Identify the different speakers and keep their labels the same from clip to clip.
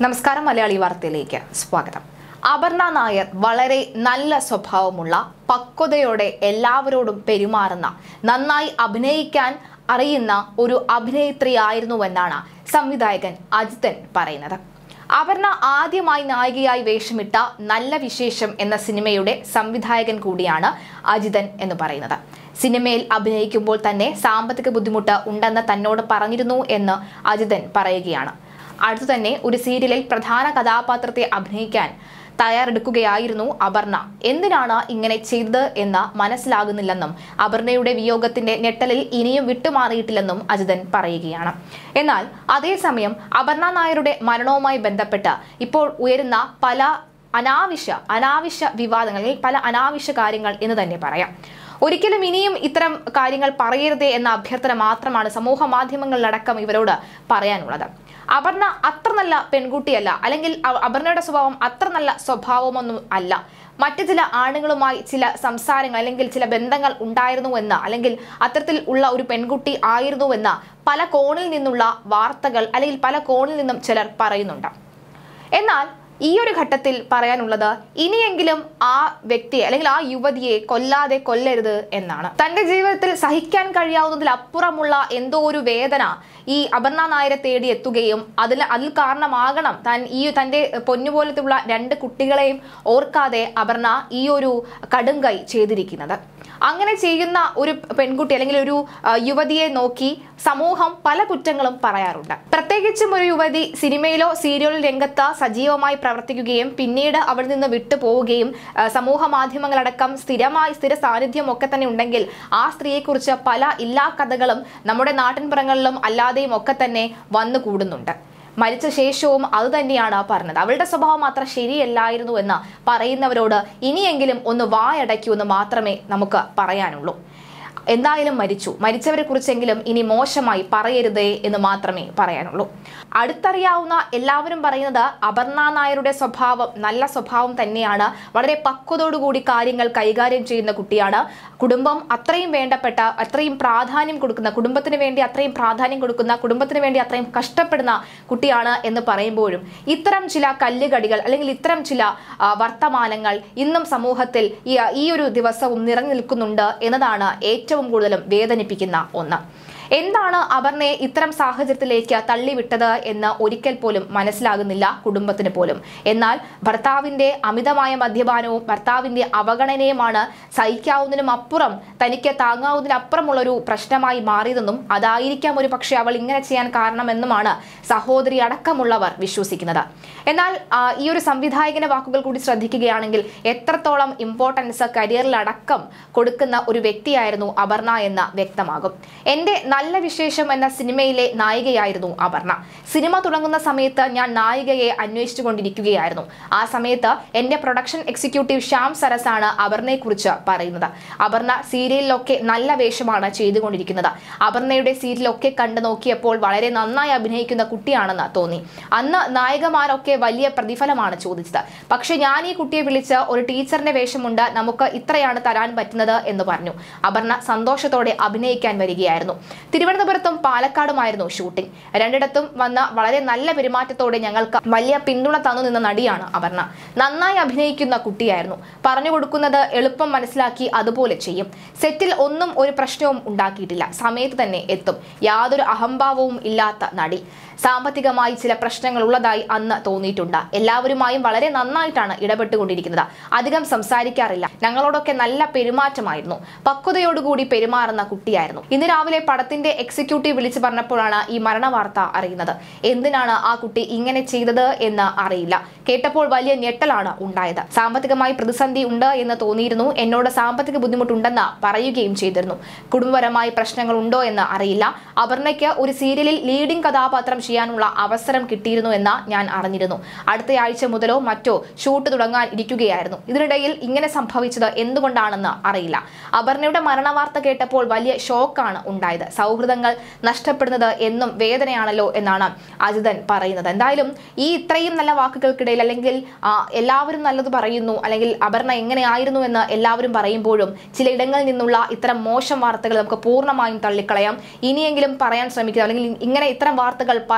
Speaker 1: നമസ്കാരം മലയാളി വാർത്തയിലേക്ക് സ്വാഗതം അപർണ നായർ വളരെ നല്ല സ്വഭാവമുള്ള പക്വതയോടെ എല്ലാവരോടും പെരുമാറുന്ന നന്നായി അഭിനയിക്കാൻ അറിയുന്ന ഒരു അഭിനേത്രിയായിരുന്നുവെന്നാണ് സംവിധായകൻ അജിതൻ പറയുന്നത് അപർണ ആദ്യമായി നായികയായി വേഷമിട്ട നല്ല വിശേഷം എന്ന സിനിമയുടെ സംവിധായകൻ കൂടിയാണ് അജിതൻ എന്ന് പറയുന്നത് സിനിമയിൽ അഭിനയിക്കുമ്പോൾ തന്നെ സാമ്പത്തിക ബുദ്ധിമുട്ട് ഉണ്ടെന്ന് തന്നോട് പറഞ്ഞിരുന്നു എന്ന് അജിതൻ പറയുകയാണ് അടുത്തു തന്നെ ഒരു സീരിയലിൽ പ്രധാന കഥാപാത്രത്തെ അഭിനയിക്കാൻ തയ്യാറെടുക്കുകയായിരുന്നു അപർണ എന്തിനാണ് ഇങ്ങനെ ചെയ്തത് എന്ന് മനസ്സിലാകുന്നില്ലെന്നും അപർണയുടെ വിയോഗത്തിന്റെ ഞെട്ടലിൽ ഇനിയും വിട്ടുമാറിയിട്ടില്ലെന്നും അജിതൻ പറയുകയാണ് എന്നാൽ അതേസമയം അപർണ നായരുടെ മരണവുമായി ബന്ധപ്പെട്ട് ഇപ്പോൾ ഉയരുന്ന പല അനാവശ്യ അനാവശ്യ വിവാദങ്ങൾ അല്ലെങ്കിൽ പല അനാവശ്യ കാര്യങ്ങൾ എന്ന് തന്നെ പറയാം ഒരിക്കലും ഇനിയും ഇത്തരം കാര്യങ്ങൾ പറയരുതേ എന്ന അഭ്യർത്ഥന മാത്രമാണ് സമൂഹ മാധ്യമങ്ങളിലടക്കം ഇവരോട് പറയാനുള്ളത് അപർണ അത്ര നല്ല പെൺകുട്ടിയല്ല അല്ലെങ്കിൽ അ- അപർണയുടെ സ്വഭാവം അത്ര നല്ല സ്വഭാവമൊന്നും അല്ല മറ്റു ചില ആണുങ്ങളുമായി ചില സംസാരങ്ങൾ അല്ലെങ്കിൽ ചില ബന്ധങ്ങൾ ഉണ്ടായിരുന്നുവെന്ന് അല്ലെങ്കിൽ അത്തരത്തിൽ ഉള്ള ഒരു പെൺകുട്ടി ആയിരുന്നുവെന്ന് പല കോണിൽ നിന്നുള്ള വാർത്തകൾ അല്ലെങ്കിൽ പല കോണിൽ നിന്നും ചിലർ പറയുന്നുണ്ട് എന്നാൽ ഈ ഒരു ഘട്ടത്തിൽ പറയാനുള്ളത് ഇനിയെങ്കിലും ആ വ്യക്തിയെ അല്ലെങ്കിൽ ആ യുവതിയെ കൊല്ലാതെ കൊല്ലരുത് എന്നാണ് തന്റെ ജീവിതത്തിൽ സഹിക്കാൻ കഴിയാവുന്നതിൽ അപ്പുറമുള്ള എന്തോ ഒരു വേദന ഈ അപർണ നായരെ തേടി എത്തുകയും അതിൽ അതിൽ കാരണമാകണം താൻ ഈ തന്റെ പൊന്നുപോലത്തുള്ള രണ്ട് കുട്ടികളെയും ഓർക്കാതെ അപർണ ഈ ഒരു കടുങ്കൈ ചെയ്തിരിക്കുന്നത് അങ്ങനെ ചെയ്യുന്ന ഒരു പെൺകുട്ടി അല്ലെങ്കിൽ ഒരു ആ, യുവതിയെ നോക്കി സമൂഹം പല കുറ്റങ്ങളും പറയാറുണ്ട് പ്രത്യേകിച്ചും ഒരു യുവതി സിനിമയിലോ സീരിയൽ രംഗത്ത് സജീവമായി പ്രവർത്തിക്കുകയും പിന്നീട് അവിടെ നിന്ന് വിട്ടുപോവുകയും ആ, സമൂഹ മാധ്യമങ്ങളടക്കം സ്ഥിരമായി സ്ഥിര സാന്നിധ്യം ഒക്കെ തന്നെ ഉണ്ടെങ്കിൽ ആ സ്ത്രീയെക്കുറിച്ച് പല ഇല്ലാ കഥകളും നമ്മുടെ നാട്ടിൻപുറങ്ങളിലും അല്ലാതെയും ഒക്കെ തന്നെ വന്നു കൂടുന്നുണ്ട് മരിച്ച ശേഷവും അത് തന്നെയാണ് പറഞ്ഞത് അവളുടെ സ്വഭാവം അത്ര ശരിയല്ലായിരുന്നു എന്ന് പറയുന്നവരോട് ഇനിയെങ്കിലും ഒന്ന് വായടയ്ക്കൂ എന്ന് മാത്രമേ നമുക്ക് പറയാനുള്ളൂ എന്തായാലും മരിച്ചു മരിച്ചവരെ കുറിച്ചെങ്കിലും ഇനി മോശമായി പറയരുതേ എന്ന് മാത്രമേ പറയാനുള്ളൂ അടുത്തറിയാവുന്ന എല്ലാവരും പറയുന്നത് അപർണ നായരുടെ സ്വഭാവം നല്ല സ്വഭാവം തന്നെയാണ് വളരെ പക്വതോടുകൂടി കാര്യങ്ങൾ കൈകാര്യം ചെയ്യുന്ന കുട്ടിയാണ് കുടുംബം അത്രയും വേണ്ടപ്പെട്ട അത്രയും പ്രാധാന്യം കൊടുക്കുന്ന കുടുംബത്തിന് വേണ്ടി അത്രയും പ്രാധാന്യം കൊടുക്കുന്ന കുടുംബത്തിന് വേണ്ടി അത്രയും കഷ്ടപ്പെടുന്ന കുട്ടിയാണ് എന്ന് പറയുമ്പോഴും ഇത്തരം ചില കല്ലുകടികൾ അല്ലെങ്കിൽ ഇത്തരം ചില ആ, വർത്തമാനങ്ങൾ ഇന്നും സമൂഹത്തിൽ ഈ ഈ ഒരു ദിവസവും നിറഞ്ഞു നിൽക്കുന്നുണ്ട് എന്നതാണ് ഏറ്റവും കൂടുതലും വേദനിപ്പിക്കുന്ന ഒന്ന് എന്താണ് അപർണയെ ഇത്തരം സാഹചര്യത്തിലേക്ക് തള്ളിവിട്ടത് എന്ന് ഒരിക്കൽ പോലും മനസ്സിലാകുന്നില്ല കുടുംബത്തിന് പോലും എന്നാൽ ഭർത്താവിന്റെ അമിതമായ മദ്യപാനവും ഭർത്താവിന്റെ അവഗണനയുമാണ് സഹിക്കാവുന്നതിനും അപ്പുറം തനിക്ക് താങ്ങാവുന്നതിനപ്പുറമുള്ള ഒരു പ്രശ്നമായി മാറിയതെന്നും അതായിരിക്കാം ഒരു പക്ഷേ അവൾ ഇങ്ങനെ ചെയ്യാൻ കാരണമെന്നുമാണ് സഹോദരി അടക്കമുള്ളവർ വിശ്വസിക്കുന്നത് എന്നാൽ ആ, ഈ ഒരു സംവിധായകന്റെ വാക്കുകൾ കൂടി ശ്രദ്ധിക്കുകയാണെങ്കിൽ എത്രത്തോളം ഇമ്പോർട്ടൻസ് കരിയറിലടക്കം കൊടുക്കുന്ന ഒരു വ്യക്തിയായിരുന്നു അപർണ എന്ന് വ്യക്തമാകും എന്റെ നല്ല വിശേഷം എന്ന സിനിമയിലെ നായികയായിരുന്നു അപർണ സിനിമ തുടങ്ങുന്ന സമയത്ത് ഞാൻ നായികയെ അന്വേഷിച്ചു കൊണ്ടിരിക്കുകയായിരുന്നു ആ സമയത്ത് എന്റെ പ്രൊഡക്ഷൻ എക്സിക്യൂട്ടീവ് ശ്യാം സരസാണ് അപർണയെ കുറിച്ച് പറയുന്നത് അപർണ സീരിയലിലൊക്കെ നല്ല വേഷമാണ് ചെയ്തുകൊണ്ടിരിക്കുന്നത് അപർണയുടെ സീരിയലൊക്കെ കണ്ടു നോക്കിയപ്പോൾ വളരെ നന്നായി അഭിനയിക്കുന്ന കുട്ടിയാണെന്ന് തോന്നി അന്ന് നായികമാരൊക്കെ വലിയ പ്രതിഫലമാണ് ചോദിച്ചത് പക്ഷെ ഞാൻ ഈ കുട്ടിയെ വിളിച്ച് ഒരു ടീച്ചറിന്റെ വേഷമുണ്ട് നമുക്ക് ഇത്രയാണ് തരാൻ പറ്റുന്നത് എന്ന് പറഞ്ഞു അപർണ സന്തോഷത്തോടെ അഭിനയിക്കാൻ വരികയായിരുന്നു തിരുവനന്തപുരത്തും പാലക്കാടുമായിരുന്നു ഷൂട്ടിംഗ് രണ്ടിടത്തും വന്ന വളരെ നല്ല പെരുമാറ്റത്തോടെ ഞങ്ങൾക്ക് വലിയ പിന്തുണ തന്നു നിന്ന നടിയാണ് അപർണ നന്നായി അഭിനയിക്കുന്ന കുട്ടിയായിരുന്നു പറഞ്ഞു കൊടുക്കുന്നത് എളുപ്പം മനസ്സിലാക്കി അതുപോലെ ചെയ്യും സെറ്റിൽ ഒന്നും ഒരു പ്രശ്നവും ഉണ്ടാക്കിയിട്ടില്ല സമയത്ത് തന്നെ എത്തും യാതൊരു അഹംഭാവവും ഇല്ലാത്ത നടി സാമ്പത്തികമായി ചില പ്രശ്നങ്ങൾ ഉള്ളതായി അന്ന് തോന്നിയിട്ടുണ്ട് എല്ലാവരുമായും വളരെ നന്നായിട്ടാണ് ഇടപെട്ടുകൊണ്ടിരിക്കുന്നത് അധികം സംസാരിക്കാറില്ല ഞങ്ങളോടൊക്കെ നല്ല പെരുമാറ്റമായിരുന്നു പക്വതയോടുകൂടി പെരുമാറുന്ന കുട്ടിയായിരുന്നു ഇന്ന് രാവിലെ പടത്തിന്റെ എക്സിക്യൂട്ടീവ് വിളിച്ചു പറഞ്ഞപ്പോഴാണ് ഈ മരണ വാർത്ത അറിയുന്നത് എന്തിനാണ് ആ കുട്ടി ഇങ്ങനെ ചെയ്തത് എന്ന് അറിയില്ല കേട്ടപ്പോൾ വലിയ ഞെട്ടലാണ് ഉണ്ടായത് സാമ്പത്തികമായി പ്രതിസന്ധി ഉണ്ട് എന്ന് തോന്നിയിരുന്നു എന്നോട് സാമ്പത്തിക ബുദ്ധിമുട്ടുണ്ടെന്ന് പറയുകയും ചെയ്തിരുന്നു കുടുംബപരമായി പ്രശ്നങ്ങൾ ഉണ്ടോ എന്ന് അറിയില്ല അപർണയ്ക്ക് ഒരു സീരിയലിൽ ലീഡിംഗ് കഥാപാത്രം ചെയ്യാനുള്ള അവസരം കിട്ടിയിരുന്നു എന്ന് ഞാൻ അറിഞ്ഞിരുന്നു അടുത്ത ആഴ്ച മുതലോ മറ്റോ ഷൂട്ട് തുടങ്ങാൻ ഇരിക്കുകയായിരുന്നു ഇതിനിടയിൽ ഇങ്ങനെ സംഭവിച്ചത് എന്തുകൊണ്ടാണെന്ന് അറിയില്ല അപർണയുടെ മരണവാർത്ത കേട്ടപ്പോൾ വലിയ ഷോക്കാണ് ഉണ്ടായത് സൗഹൃദങ്ങൾ നഷ്ടപ്പെടുന്നത് എന്നും വേദനയാണല്ലോ എന്നാണ് അജിതൻ പറയുന്നത് എന്തായാലും ഈ ഇത്രയും നല്ല വാക്കുകൾക്കിടയിൽ അല്ലെങ്കിൽ ആ, എല്ലാവരും നല്ലത് പറയുന്നു അല്ലെങ്കിൽ അപർണ എങ്ങനെയായിരുന്നു എന്ന് എല്ലാവരും പറയുമ്പോഴും ചിലയിടങ്ങളിൽ നിന്നുള്ള ഇത്തരം മോശം വാർത്തകൾ നമുക്ക് പൂർണ്ണമായും തള്ളിക്കളയാം ഇനിയെങ്കിലും പറയാൻ ശ്രമിക്കുക അല്ലെങ്കിൽ ഇങ്ങനെ ഇത്തരം വാർത്തകൾ പറ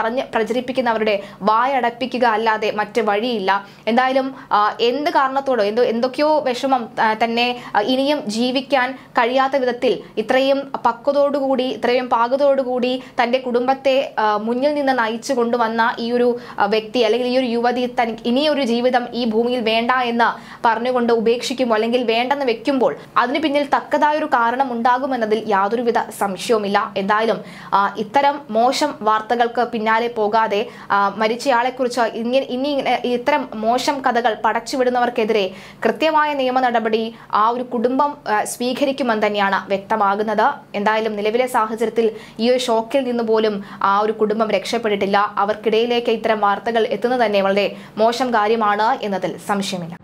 Speaker 1: പറഞ്ഞ് പ്രചരിപ്പിക്കുന്നവരുടെ വായടപ്പിക്കുക അല്ലാതെ മറ്റ് വഴിയില്ല എന്തായാലും ആ, എന്ത് കാരണത്തോടോ എന്തോ എന്തൊക്കെയോ വിഷമം ആ, തന്നെ ആ, ഇനിയും ജീവിക്കാൻ കഴിയാത്ത വിധത്തിൽ ഇത്രയും പക്വതോടുകൂടി ഇത്രയും പാകതോടുകൂടി തൻ്റെ കുടുംബത്തെ ആ, മുന്നിൽ നിന്ന് നയിച്ചു കൊണ്ടുവന്ന ഈ ഒരു ആ, വ്യക്തി അല്ലെങ്കിൽ ഈ ഒരു യുവതി തനിക്ക് ഇനിയൊരു ജീവിതം ഈ ഭൂമിയിൽ വേണ്ട എന്ന് പറഞ്ഞുകൊണ്ട് ഉപേക്ഷിക്കുമ്പോൾ അല്ലെങ്കിൽ വേണ്ടെന്ന് വെക്കുമ്പോൾ അതിന് പിന്നിൽ തക്കതായൊരു കാരണം ഉണ്ടാകുമെന്നതിൽ യാതൊരുവിധ സംശയവുമില്ല എന്തായാലും ആ, ഇത്തരം മോശം വാർത്തകൾക്ക് പിന്നാലെ പോകാതെ ആ, മരിച്ചയാളെക്കുറിച്ച് ഇങ്ങനെ ഇനി ഇങ്ങനെ ഇത്തരം മോശം കഥകൾ പടച്ചുവിടുന്നവർക്കെതിരെ കൃത്യമായ നിയമ നടപടി ആ ഒരു കുടുംബം ആ, സ്വീകരിക്കുമെന്ന് തന്നെയാണ് വ്യക്തമാകുന്നത് എന്തായാലും നിലവിലെ സാഹചര്യത്തിൽ ഈ ഒരു ഷോക്കിൽ നിന്ന് പോലും ആ ഒരു കുടുംബം രക്ഷപ്പെട്ടിട്ടില്ല അവർക്കിടയിലേക്ക് ഇത്തരം വാർത്തകൾ എത്തുന്നത് തന്നെ വളരെ മോശം കാര്യമാണ് എന്നതിൽ സംശയമില്ല